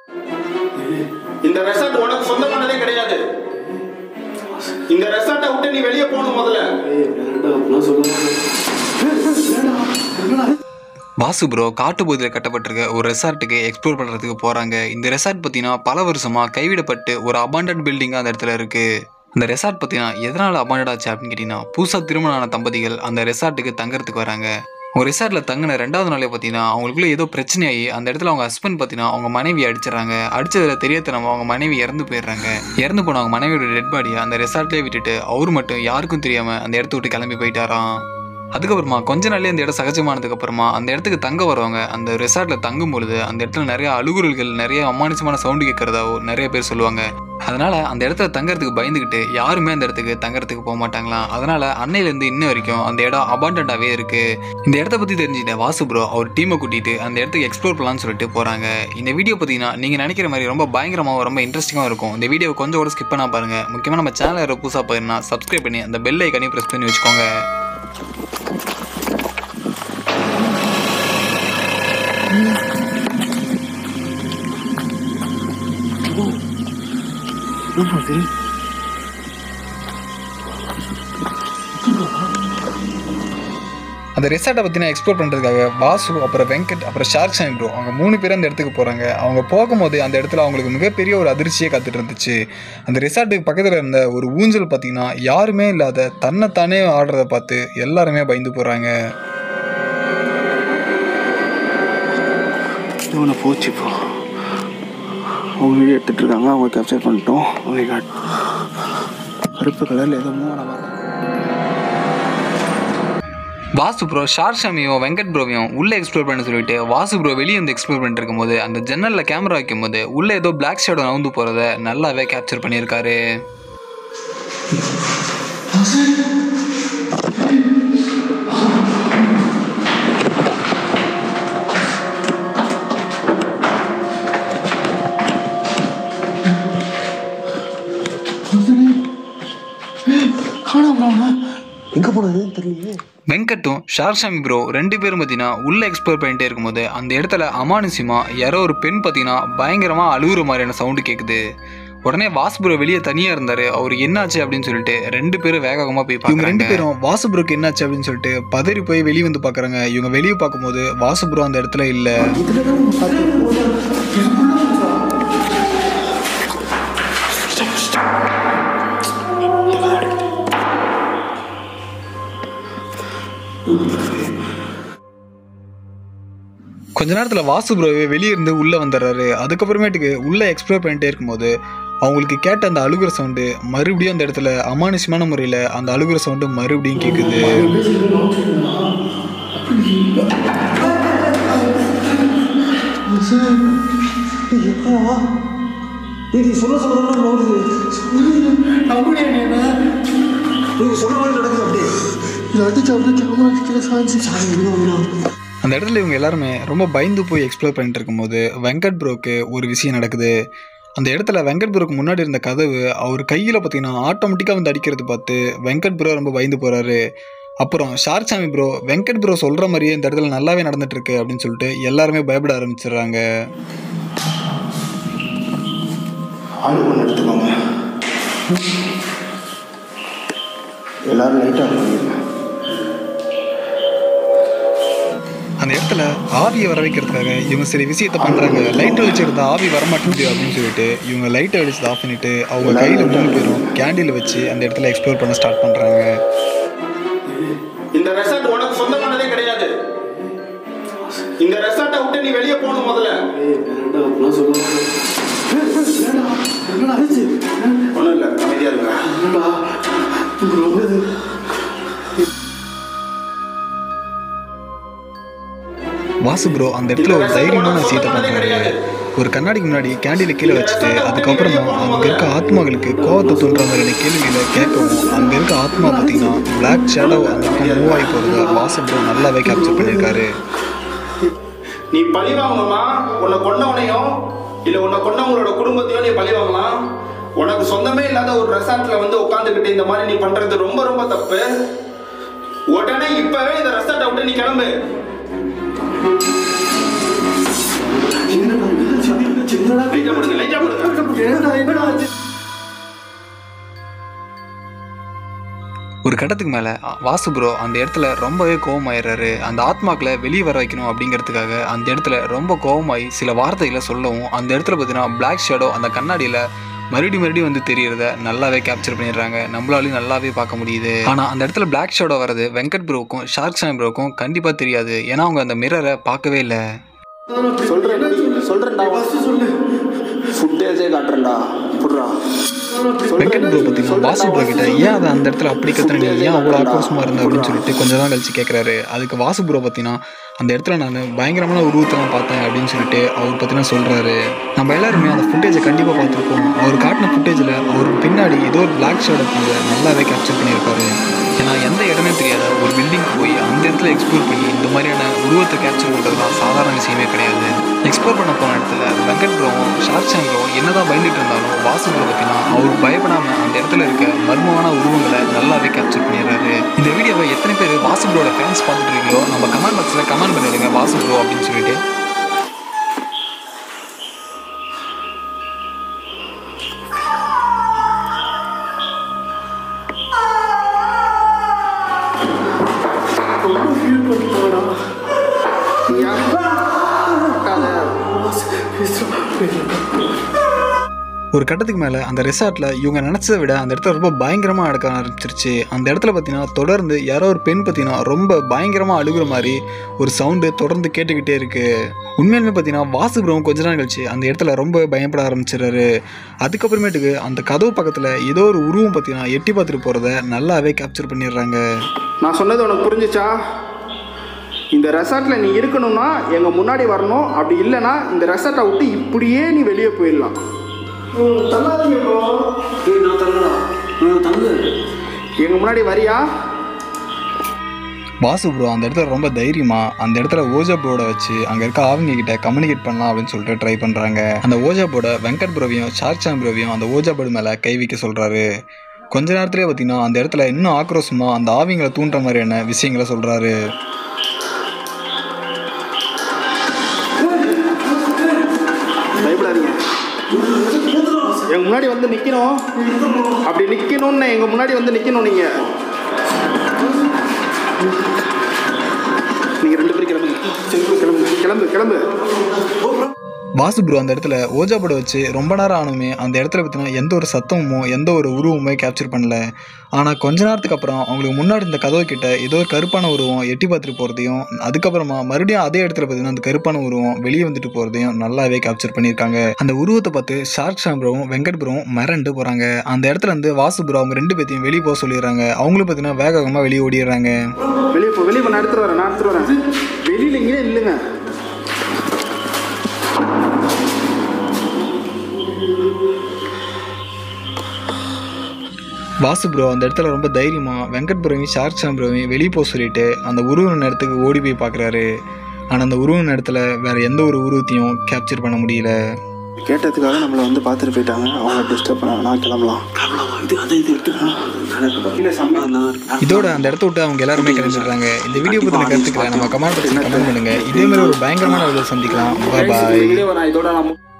இந்த ரெசார்ட் உனக்கு சொந்தமானதே கிடையாது இந்த ரெசார்ட்டை விட்டு நீ வெளியே போகணும் முதல்ல வாசு ப்ரோ காட்டுப்பகுதியில் கட்டப்பட்டிருக்க ஒரு ரெசார்ட்டுக்கு எக்ஸ்ப்ளோர் பண்ணுறதுக்கு போகிறாங்க இந்த ரெசார்ட் பார்த்தீங்கன்னா பல வருஷமாக கைவிடப்பட்டு ஒரு அபாண்டட் பில்டிங்காக அந்த இடத்துல இருக்குது அந்த ரெசார்ட் பார்த்தீங்கன்னா எதனால் அபாண்டட் ஆச்சு அப்படின்னு கேட்டிங்கன்னா புதுசாக திருமணம் ஆன தம்பதிகள் அந்த ரெசார்ட்டுக்கு தங்கறதுக்கு வராங்க அவங்க ரெசார்ட்டில் தங்கின ரெண்டாவது நாளே பார்த்தீங்கன்னா அவங்களுக்குள்ள ஏதோ பிரச்சனையாகி அந்த இடத்துல அவங்க ஹஸ்பண்ட் பார்த்தீங்கன்னா அவங்க மனைவி அடிச்சிடறாங்க அடிச்சதில் தெரியாதனமா அவங்க மனைவி இறந்து போயிடுறாங்க இறந்து போன அவங்க மனைவியோட டெட் பாடியை அந்த ரெசார்ட்லேயே விட்டுட்டு அவர் மட்டும் யாருக்கும் தெரியாமல் அந்த இடத்த விட்டு கிளம்பி போயிட்டாராம் அதுக்கப்புறமா கொஞ்ச நாள்லயே அந்த இடம் சகஜமானதுக்கு அப்புறமா அந்த இடத்துக்கு தங்க வருவாங்க அந்த ரெசார்ட்ல தங்கும் பொழுது அந்த இடத்துல நிறைய அழுகுறல்கள் நிறைய அமானுஷமான சவுண்டு கேட்கறதாவோ நிறைய பேர் சொல்லுவாங்க அதனால அந்த இடத்துல தங்கறதுக்கு பயந்துக்கிட்டு யாருமே அந்த இடத்துக்கு தங்கறதுக்கு போக மாட்டாங்களாம் அதனால அன்னையிலேருந்து இன்ன வரைக்கும் அந்த இடம் அபாண்டண்டாவே இருக்கு இந்த இடத்த பத்தி தெரிஞ்சுட்ட வாசு ப்ரோ அவர் டீமை கூட்டிட்டு அந்த இடத்துக்கு எக்ஸ்ப்ளோர் பண்ணலாம்னு சொல்லிட்டு போறாங்க இந்த வீடியோ பார்த்தீங்கன்னா நீங்க நினைக்கிற மாதிரி ரொம்ப பயங்கரமாகவும் ரொம்ப இன்ட்ரெஸ்டிங்காகவும் இருக்கும் இந்த வீடியோ கொஞ்சம் கூட ஸ்கிப் பண்ணா பாருங்க முக்கியமா நம்ம சேனல் யாரோ புதுசாக போயிருந்தா சப்ஸ்கிரைப் பண்ணி அந்த பெல் ஐக்கனையும் ப்ரெஸ் பண்ணி வச்சுக்கோங்க அந்த ரெசார்ட்டை பற்றி நான் எக்ஸ்ப்ளோர் பண்ணுறதுக்காக வாசு அப்புறம் வெங்கட் அப்புறம் ஷார்க் சாமி ப்ரோ அவங்க மூணு பேரும் அந்த இடத்துக்கு போகிறாங்க அவங்க போகும்போது அந்த இடத்துல அவங்களுக்கு மிகப்பெரிய ஒரு அதிர்ச்சியே காத்துட்டு இருந்துச்சு அந்த ரெசார்ட்டுக்கு பக்கத்தில் இருந்த ஒரு ஊஞ்சல் பார்த்தீங்கன்னா யாருமே இல்லாத தன்னைத்தானே ஆடுறத பார்த்து எல்லாருமே பயந்து போகிறாங்க இவனை போச்சு இப்போ அவங்க வீடியோ எடுத்துட்டு இருக்காங்க அவங்க கேப்சர் பண்ணிட்டோம் ஓகே காட் கருப்பு கலரில் ஏதோ மூவ் ஆன மாதிரி வாசு ப்ரோ ஷார்க் சாமியும் வெங்கட் ப்ரோவையும் உள்ளே எக்ஸ்ப்ளோர் பண்ண சொல்லிட்டு வாசு ப்ரோ வெளியே வந்து எக்ஸ்ப்ளோர் பண்ணிட்டு இருக்கும்போது அந்த ஜன்னலில் கேமரா வைக்கும்போது உள்ளே ஏதோ பிளாக் ஷேடோ நவுந்து போகிறத நல்லாவே கேப்சர் பண்ணியிருக்காரு காணாம எங்கே போனதுன்னு தெரியலையே வெங்கட்டும் ஷார்ஷாமி ப்ரோ ரெண்டு பேரும் பார்த்தீங்கன்னா உள்ளே எக்ஸ்ப்ளோர் பண்ணிட்டே இருக்கும்போது அந்த இடத்துல அமானுஷ்யமா யாரோ ஒரு பெண் பார்த்தீங்கன்னா பயங்கரமாக அழுகுற மாதிரியான சவுண்டு கேட்குது உடனே வாசு ப்ரோ வெளியே தனியாக இருந்தார் அவர் என்னாச்சு அப்படின்னு சொல்லிட்டு ரெண்டு பேரும் வேகமாக போய் இவங்க ரெண்டு பேரும் வாசு ப்ரோக்கு என்னாச்சு அப்படின்னு சொல்லிட்டு பதறி போய் வெளியே வந்து பார்க்குறாங்க இவங்க வெளியே பார்க்கும்போது வாசு ப்ரோ அந்த இடத்துல இல்லை இதில் தான் நம்ம பார்த்து கொஞ்ச நேரத்தில் வாசு ப்ரோவே வெளியே இருந்து உள்ளே வந்துடுறாரு அதுக்கப்புறமேட்டுக்கு உள்ளே எக்ஸ்ப்ளோர் பண்ணிட்டே இருக்கும்போது அவங்களுக்கு கேட்ட அந்த அழுகுற சவுண்டு மறுபடியும் அந்த இடத்துல அமானுஷ்யமான முறையில் அந்த அழுகுற சவுண்டு மறுபடியும் கேட்குது நீ சொல்ல சொல்ல வருது அப்படியே நீங்க சொல்ற மாதிரி நடக்குது அப்படியே இது அடிச்சு அப்படியே கேமரா கீழே சாஞ்சி சாமி அந்த இடத்துல இவங்க எல்லாருமே ரொம்ப பயந்து போய் எக்ஸ்ப்ளோர் பண்ணிட்டு இருக்கும்போது வெங்கட் ப்ரோக்கு ஒரு விஷயம் நடக்குது அந்த இடத்துல வெங்கட் ப்ரோக்கு முன்னாடி இருந்த கதவு அவர் கையில் பார்த்தீங்கன்னா ஆட்டோமேட்டிக்காக வந்து அடிக்கிறது பார்த்து வெங்கட் ப்ரோ ரொம்ப பயந்து போகிறாரு அப்புறம் ஷார்க் சாமி ப்ரோ வெங்கட் ப்ரோ சொல்கிற மாதிரியே இந்த இடத்துல நல்லாவே நடந்துட்டு இருக்கு அப்படின்னு சொல்லிட்டு எல்லாருமே பயப்பட ஆரம்பிச்சிடுறாங்க ஆள் ஒன்று எடுத்துக்கோங்க எல்லாரும் லைட்டாக பண்ணிடுங்க அந்த இடத்துல ஆவியை வர வைக்கிறதுக்காக இவங்க சரி விஷயத்த பண்ணுறாங்க லைட் வெளிச்சிருந்தா ஆவி வர மாட்டேங்குது அப்படின்னு சொல்லிட்டு இவங்க லைட்டை வெளிச்சது ஆஃப் பண்ணிட்டு அவங்க கையில் மூணு பேரும் கேண்டில் வச்சு அந்த இடத்துல எக்ஸ்ப்ளோர் பண்ண ஸ்டார்ட் பண்ணுறாங்க இந்த ரெசார்ட் உனக்கு சொந்தமானதே கிடையாது இந்த ரெசார்ட்டை விட்டு நீ வெளியே போகணும் முதல்ல ஒன்றும் இல்லை அமைதியா இருங்க வாசு ப்ரோ அந்த இடத்துல ஒரு தைரியமான விஷயத்தை பண்ணுறாரு ஒரு கண்ணாடிக்கு முன்னாடி கேண்டில கீழே வச்சுட்டு அதுக்கப்புறமா அங்கே இருக்க ஆத்மாக்களுக்கு கோவத்தை தோன்ற மாதிரியான கேள்விகளை கேட்கவும் அங்கே இருக்க ஆத்மா பார்த்தீங்கன்னா பிளாக் ஷேடோ அந்த பக்கம் மூவ் ஆகி போகிறத வாசு ப்ரோ நல்லாவே கேப்சர் பண்ணியிருக்காரு நீ பழி வாங்கணுமா உன்னை கொண்டவனையும் இல்ல உன்னை கொண்டவங்களோட குடும்பத்தையும் நீ பழி வாங்கலாம் உனக்கு சொந்தமே இல்லாத ஒரு ரெசார்ட்ல வந்து உட்காந்துக்கிட்டு இந்த மாதிரி நீ பண்றது ரொம்ப ரொம்ப தப்பு உடனே இப்பவே இந்த ரெசார்ட்டை விட்டு நீ கிளம்பு என்னடா கட்டத்துக்கு மேலே வாசு ப்ரோ அந்த இடத்துல ரொம்பவே கோவமாயிடுறாரு அந்த ஆத்மாக்களை வெளியே வர வைக்கணும் அப்படிங்கிறதுக்காக அந்த இடத்துல ரொம்ப கோவமாயி சில வார்த்தைகளை சொல்லவும் அந்த இடத்துல பார்த்தீங்கன்னா பிளாக் ஷேடோ அந்த கண்ணாடியில் மறுபடி மறுபடியும் வந்து தெரியறத நல்லாவே கேப்சர் பண்ணிடுறாங்க நம்மளாலையும் நல்லாவே பார்க்க முடியுது ஆனால் அந்த இடத்துல பிளாக் ஷேடோ வர்றது வெங்கட் ப்ரோவுக்கும் ஷார்க் சாம் ப்ரோவுக்கும் கண்டிப்பாக தெரியாது ஏன்னா அவங்க அந்த மிரரை பார்க்கவே இல்லை சொல்றேன் சொல்றேன்டா சொல்லு ஃபுட்டேஜே காட்டுறேன்டா புட்றா வெங்கட் ப்ரோ பார்த்தீங்கன்னா வாசு ப்ரோ கிட்ட ஏன் அதை அந்த இடத்துல அப்படி கத்துன நீ ஏன் அவ்வளோ ஆக்ரோஷமாக இருந்த அப்படின்னு சொல்லிட்டு கொஞ்சம் தான் கழிச்சு கேட்குறாரு அதுக்கு வாசு ப்ரோ பார்த்தீங்கன்னா அந்த இடத்துல நான் பயங்கரமான உருவத்தெல்லாம் பார்த்தேன் அப்படின்னு சொல்லிட்டு அவர் பார்த்தீங்கன்னா சொல்கிறாரு நம்ம எல்லாருமே அந்த ஃபுட்டேஜை கண்டிப்பாக பார்த்துருப்போம் அவர் காட்டின ஃபுட்டேஜில் அவருக்கு பின்னாடி ஏதோ ஒரு பிளாக் ஷேடோ நல்லாவே கேப்சர் பண்ணியிருப்பாரு ஏன்னா எந்த இடமே தெரியாத ஒரு பில்டிங்க்கு போய் அந்த இடத்துல எக்ஸ்ப்ளோர் பண்ணி இந்த மாதிரியான உருவத்தை கேப்சர் பண்ணுறதுலாம் சாதாரண விஷயமே கிடையாது எக்ஸ்ப்ளோர் பண்ண போன இடத்துல வெங்கட் ப்ரோவும் ஷார்க் சாம் ப்ரோவும் என்னதான் பயந்துட்டு இருந்தாலும் வாசு ப்ரோ பார்த்தீங்கன்னா அவர் பயப்படாம அந்த இடத்துல இருக்க மர்மமான உருவங்களை நல்லாவே கேப்சர் பண்ணிடுறாரு இந்த வீடியோவை எத்தனை பேர் வாசு ப்ரோட ஃபேன்ஸ் பார்த்துட்டு இருக்கீங்களோ நம்ம கமெண்ட் பாக்ஸில் கமெண்ட் பண்ணிடுங்க வாசு ப்ரோ அப்படின்னு சொல்லிட்டு ரொம்ப ஃபீல் பண்ணிட்டோடா ஒரு கட்டத்துக்கு மேலே அந்த ரெசார்ட்டில் இவங்க நினச்சதை விட அந்த இடத்துல ரொம்ப பயங்கரமாக நடக்க ஆரம்பிச்சிருச்சு அந்த இடத்துல பார்த்தீங்கன்னா தொடர்ந்து யாரோ ஒரு பெண் பார்த்தீங்கன்னா ரொம்ப பயங்கரமாக அழுகுற மாதிரி ஒரு சவுண்டு தொடர்ந்து கேட்டுக்கிட்டே இருக்கு உண்மையிலுமே பார்த்தீங்கன்னா வாசு பிரம்ம கொஞ்ச நாள் கழிச்சு அந்த இடத்துல ரொம்ப பயப்பட ஆரம்பிச்சிடுறாரு அதுக்கப்புறமேட்டுக்கு அந்த கதவு பக்கத்தில் ஏதோ ஒரு உருவம் பார்த்தீங்கன்னா எட்டி பார்த்துட்டு போகிறத நல்லாவே கேப்சர் பண்ணிடுறாங்க நான் சொன்னது உனக்கு புரிஞ்சுச்சா இந்த ரெசார்ட்ல நீ இருக்கணும்னா எங்க முன்னாடி வரணும் அப்படி இல்லைன்னா இந்த ரெசார்ட்டை விட்டு இப்படியே நீ வெளியே போயிடலாம் தள்ளாதீங்க ப்ரோ ஏய் நான் தரலடா நான் தங்கு எங்க முன்னாடி வரியா வாசு ப்ரோ அந்த இடத்துல ரொம்ப தைரியமாக அந்த இடத்துல ஓஜா ப்ரோட வச்சு அங்கே இருக்க ஆவங்க கிட்ட கம்யூனிகேட் பண்ணலாம் அப்படின்னு சொல்லிட்டு ட்ரை பண்ணுறாங்க அந்த ஓஜா போர்டை வெங்கட் ப்ரோவையும் ஷார்க் சாம் ப்ரோவையும் அந்த ஓஜா போர்டு மேலே கை வைக்க சொல்கிறாரு கொஞ்ச நேரத்திலே பார்த்தீங்கன்னா அந்த இடத்துல இன்னும் ஆக்ரோஷமாக அந்த ஆவிங்களை தூண்டுற மாதிரியான விஷயங்களை சொல்கிறாரு பயப்படாதீங்க எங்க முன்னாடி வந்து நிக்கணும் அப்படி நிக்கணும்னு எங்க முன்னாடி வந்து நிக்கணும் நீங்க நீங்க ரெண்டு பேரும் கிளம்புங்க கிளம்பு கிளம்பு கிளம்பு வாசு ப்ரோ அந்த இடத்துல ஓஜா போர்டை வச்சு ரொம்ப நேரம் ஆனுமே அந்த இடத்துல பார்த்தீங்கன்னா எந்த ஒரு சத்தமுமோ எந்த ஒரு உருவமுமே கேப்சர் பண்ணல ஆனால் கொஞ்ச நேரத்துக்கு அப்புறம் அவங்களுக்கு முன்னாடி இந்த கதவு கிட்ட ஏதோ ஒரு கருப்பான உருவம் எட்டி பார்த்துட்டு போகிறதையும் அதுக்கப்புறமா மறுபடியும் அதே இடத்துல பார்த்தீங்கன்னா அந்த கருப்பான உருவம் வெளியே வந்துட்டு போகிறதையும் நல்லாவே கேப்சர் பண்ணியிருக்காங்க அந்த உருவத்தை பார்த்து ஷார்க் ஷாம் ப்ரோவும் வெங்கட் ப்ரோவும் மிரண்டு போகிறாங்க அந்த இடத்துல இருந்து வாசு ப்ரோ அவங்க ரெண்டு பேத்தையும் வெளியே போக சொல்லிடுறாங்க அவங்களும் பார்த்தீங்கன்னா வேக வேகமாக வெளியே ஓடிடுறாங்க வெளியே போ வெளியே போ நான் எடுத்துட்டு வரேன் நான் எடுத்துட்டு வரேன் வெளியில இங்கே இல்லைங்க வாசு ப்ரோ அந்த இடத்துல ரொம்ப தைரியமாக வெங்கட் ப்ரோவையும் ஷார்க் ஷாம் ப்ரோவையும் வெளியே போக சொல்லிட்டு அந்த உருவன இடத்துக்கு ஓடி போய் பார்க்குறாரு ஆனால் அந்த உருவன இடத்துல வேற எந்த ஒரு உருவத்தையும் கேப்சர் பண்ண முடியல கேட்டதுக்காக நம்மளை வந்து பார்த்துட்டு போயிட்டாங்க அவங்கள டிஸ்டர்ப் பண்ண நான் கிளம்பலாம் கிளம்பலாமா இது அதை இது எடுத்துக்கலாம் இல்லை செம்ம இதோட அந்த இடத்த விட்டு அவங்க எல்லாருமே கிளம்பிடுறாங்க இந்த வீடியோ பற்றின கருத்துக்களை நம்ம கமெண்ட் பாக்ஸில் கமெண்ட் பண்ணுங்க இதே மாதிரி ஒரு பயங்கரமான வீடியோ சந்திக்கலாம் பாய் வீடியோ நான் இதோட நான்